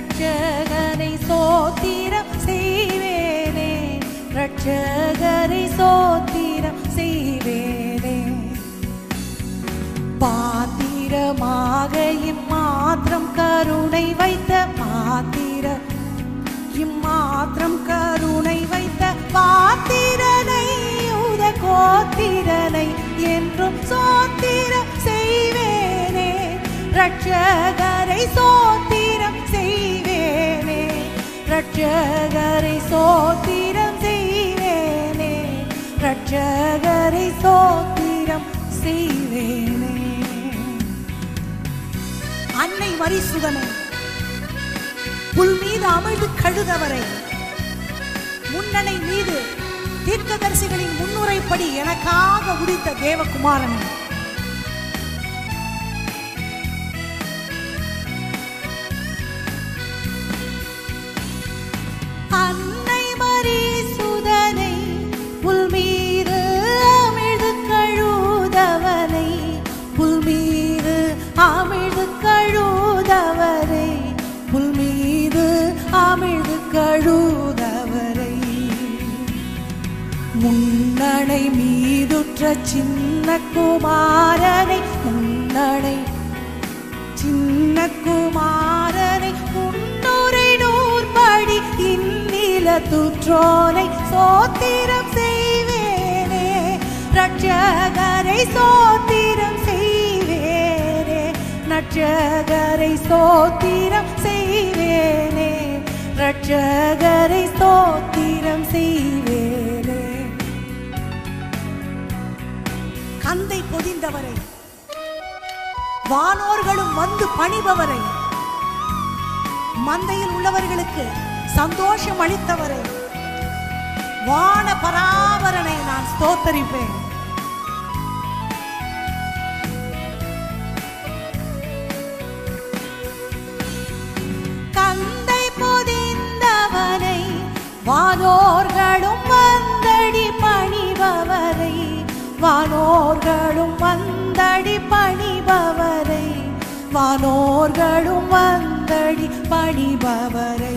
ரட்சகனை சோத்திரம் செய்வேனே ரட்சகரை சோத்திரம் செய்வேனே பாத்திரமாக இம்மாத்திரம் கருணை வைத்த பாத்திர இம்மாத்திரம் கருணை வைத்த பாத்திரனை உத கோத்திரனை என்றும் சோத்திரம் செய்வேனே ரட்சகரை சோத்திரம் செய்வேனே ரட்சகரை சோத்திரம் செய்வேனே ரட்சகரை சோத்திரம் செய்வேனே அன்னை மரிசுதனை புல் மீது அமிழ்ந்து கழுதவரை முன்னணை மீது தீர்க்கதரிசிகளின் முன்னுரைப்படி எனக்காக உதித்த தேவகுமாரனை அன்னை மரிசுதனை புல் மீது அமிழ்ந்து கழுதவனை புல் மீது அமிழ்ந்து கழுதவரை புல் மீது அமிழ்ந்து கழுதவரை முன்னணை மீதுற்ற சின்ன குமாரனை முன்னணை சின்ன குமாரனை முன்னூரை நூற்படி இந்நில துற்றோனை சோத்திரம் செய்வேனே ரட்சகரை சோத்திரம் செய்வேனே ரட்சகரை சோத்திரம் செய்வேனே ரட்சகரை சோத்திரம் செய்வேனே கந்தை பொதிந்தவரை வானோர்களும் வந்து பணிபவரை மந்தையில் உள்ளவர்களுக்கு சந்தோஷம் அளித்தவரை வான பராபரனை நான் ஸ்தோத்தரிப்பேன் கந்தை பொதிந்தவனை வானோர்களும் வந்தடி பணிபவரை வானோர்களும் வந்தடி பணிபவரை வானோர்களும் வந்தடி பணிபவரை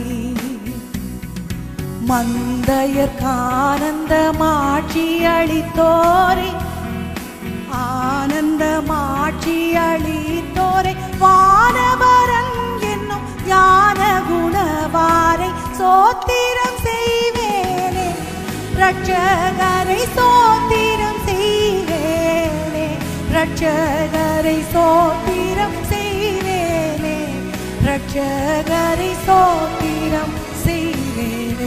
மந்தையர்கானந்த மாட்சி அளித்தோரை ஆனந்த மாட்சி அளித்தோரை வானவரன் என்னும் ஞான குணவாரை சோத்திரம் செய்வேனே ரட்சகரை சோத்திரம் செய்வேனே ரட்சகரை சோத்திரம் செய்வேனே ரட்சகரை சோத்திரம் செய்வேனே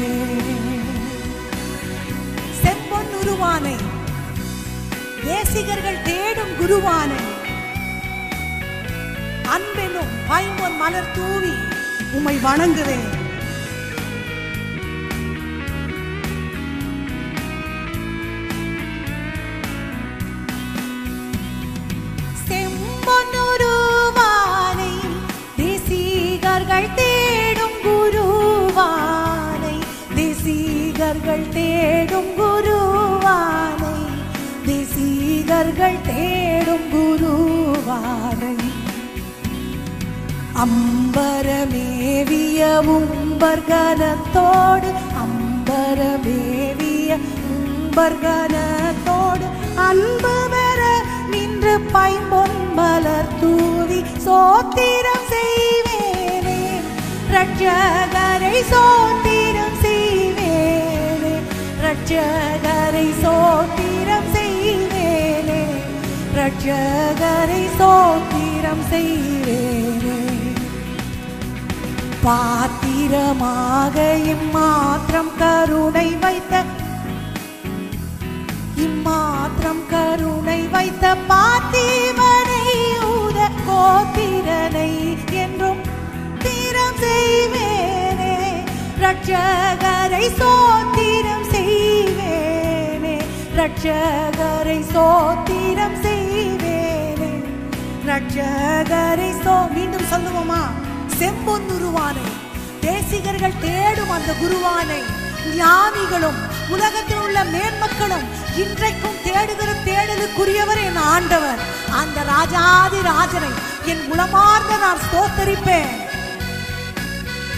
செம்பொன்னுருவானை தேசிகர்கள் தேடும் குருவானை அன்பெனும் பைம்பொன் மலர் தூவி உம்மை வணங்குவேன் செம்பொன்னுருவானை தேசிகர்கள் தேடும் குருவானை தேசிகர்கள் தேடும் குருவானை தேசிகர்கள் தேடும் குருவானை அம்பரமேவிய உம்பர்கனத்தோடு அம்பரமேவிய உம்பர்கனத்தோடு அன்பு பெற நின்று பைம்பொன் மலர் தூவி சோத்திரம் செய்வேனே ரட்சகரை சோத்திரம் செய்வேனே ரட்சகரை சோத்திரம் செய்வேனே ரட்சகரை சோத்திரம் செய்வேனே பாத்திரமாக இம்மாத்திரம் கருணை வைத்த இம்மாத்திரம் கருணை வைத்த பாத்திமனை ஊத கோத்திரனை என்றும் தீரம் செய்வேனே ரட்சகரை சோத்திரம் செய்வேனே ரட்சகரை சோத்திரம் செய்வேனே ரட்சகரை சோ மீண்டும் சொல்லுவோமா செம்பொன்னுருவானை தேசிகர்கள் தேடும் அந்த குருவானை ஞானிகளும் உலகத்தில் உள்ள மேன்மக்களும் இன்றைக்கும் தேடுகிற தேடலுக்குரியவர் என் ஆண்டவர் அந்த ராஜாதி ராஜனை என் உளமார்ந்த நான் ஸ்தோத்தரிப்பேன்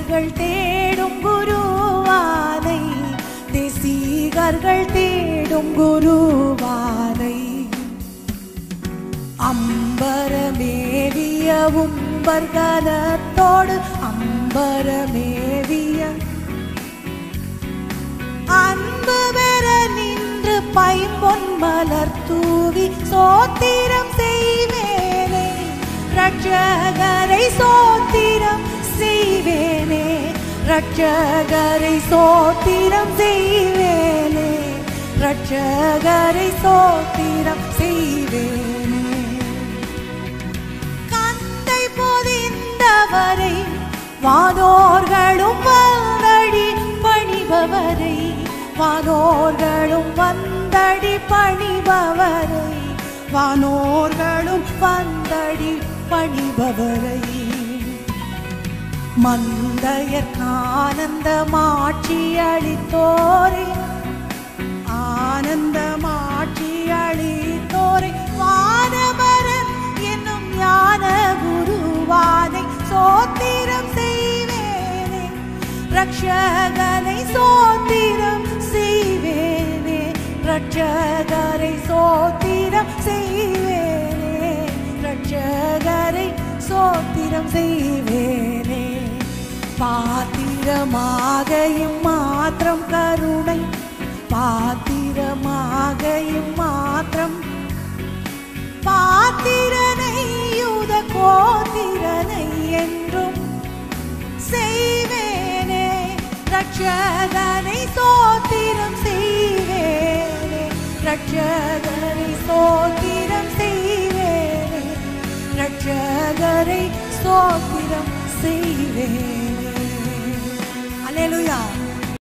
தேசிகர்கள் தேடும் குருவானை தேசிகர்கள் தேடும் குருவானை அம்பரமேவிய உம்பர்கலத்தோடு அம்பரமேவிய அன்பு பெற நின்று பைம்பொன் மலர் தூவி சோத்திரம் செய்வேனே ரட்சகரை சோத்திரம் செய்வேனே ரட்சகரை சோத்திரம் செய்வேனே ரட்சகரை சோத்திரம் செய்வேனே கந்தை பொதிந்தவரை வானோர்களும் வந்தடி பணிபவரை வானோர்களும் வந்தடி பணிபவரை வானோர்களும் வந்தடி பணிபவரை மந்தையற்கானந்தமாட்சி அளித்தோரே ஆனந்தமாட்சி அளித்தோரை வானவரன் என்னும் ஞான குருவானை சோத்திரம் செய்வேனே ரட்சகனை சோத்திரம் செய்வேனே ரட்சகரை சோத்திரம் செய்வேனே ரட்சகரை சோத்திரம் செய்வேனே பாத்திரமாக மாத்திரம் கருணை பாத்திரமாக மாத்திரம் பாத்திரனை யூத கோத்திரனை என்றும் செய்வேனே ரட்சகனை சோத்திரம் செய்வேனே ரட்சகரை சோத்திரம் செய்வேனே ரட்சகரை சோத்திரம் செய்வேனே அல்லேலூயா